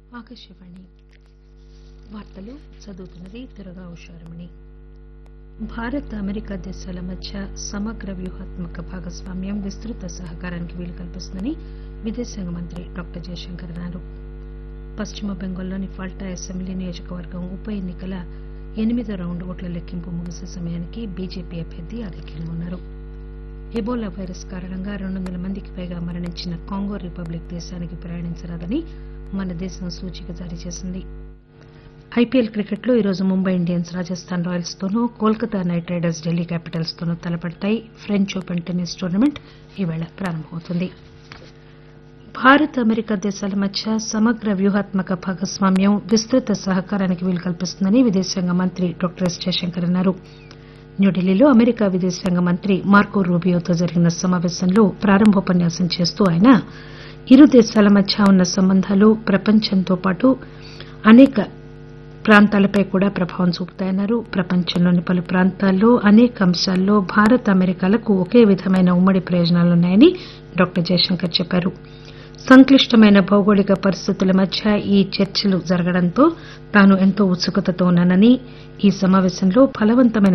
ఆకాశవాణి వార్తలు చదువుతున్నది దుర్గా ఉషారమణి భారత్ అమెరికా దేశాల మధ్య సమగ్ర వ్యూహాత్మక భాగస్వామ్యం విస్తృత సహకారానికి వీలు కల్పిస్తుందని విదేశాంగ మంత్రి డాక్టర్ జయశంకర్ అన్నారు పశ్చిమ బెంగాల్లోని ఫాల్టా అసెంబ్లీ నియోజకవర్గం ఉప ఎన్నికల ఎనిమిదో రౌండ్ ఓట్ల లెక్కింపు ముగిసే సమయానికి బీజేపీ అభ్యర్థి ఆధిక్యంలో ఉన్నారు ఎబోలా వైరస్ కారణంగా రెండు వందల మందికి పైగా మరణించిన కాంగో రిపబ్లిక్ దేశానికి ప్రయాణించరాదని మన దేశం సూచిక జారీ చేసింది ఐపీఎల్ క్రికెట్లో ఈరోజు ముంబై ఇండియన్స్ రాజస్థాన్ రాయల్స్ తోనూ Kolkata knight riders Delhi capitals తోనూ తలపడతాయి ఫ్రెంచ్ ఓపెన్ టెన్నిస్ టోర్నమెంట్ ఈవేళ ప్రారంభమవుతుంది భారత్ అమెరికా దేశాల మధ్య సమగ్ర వ్యూహాత్మక భాగస్వామ్యం విస్తృత సహకారానికి వీలు కల్పిస్తుందని విదేశాంగ మంత్రి డాక్టర్ ఎస్ జయశంకర్ అన్నారు న్యూఢిల్లీలో అమెరికా విదేశాంగ మంత్రి మార్కో రూబియోతో జరిగిన సమాపేశంలో ప్రారంభోపన్యాసం చేస్తూ ఆయన ఇరు దేశాల మధ్య ఉన్న సంబంధాలు ప్రపంచంతో పాటు అనేక ప్రాంతాలపై కూడా ప్రభావం చూపుతాయన్నారు ప్రపంచంలోని పలు ప్రాంతాల్లో అనేక అంశాల్లో భారత్ అమెరికాలకు ఒకే విధమైన ఉమ్మడి ప్రయోజనాలున్నాయని డాక్టర్ జయశంకర్ చెప్పారు సంక్లిష్టమైన భౌగోళిక పరిస్థితుల మధ్య ఈ చర్చలు జరగడంతో తాను ఎంతో ఉత్సుకతతో ఉన్నానని ఈ సమాపేశంలో ఫలవంతమైన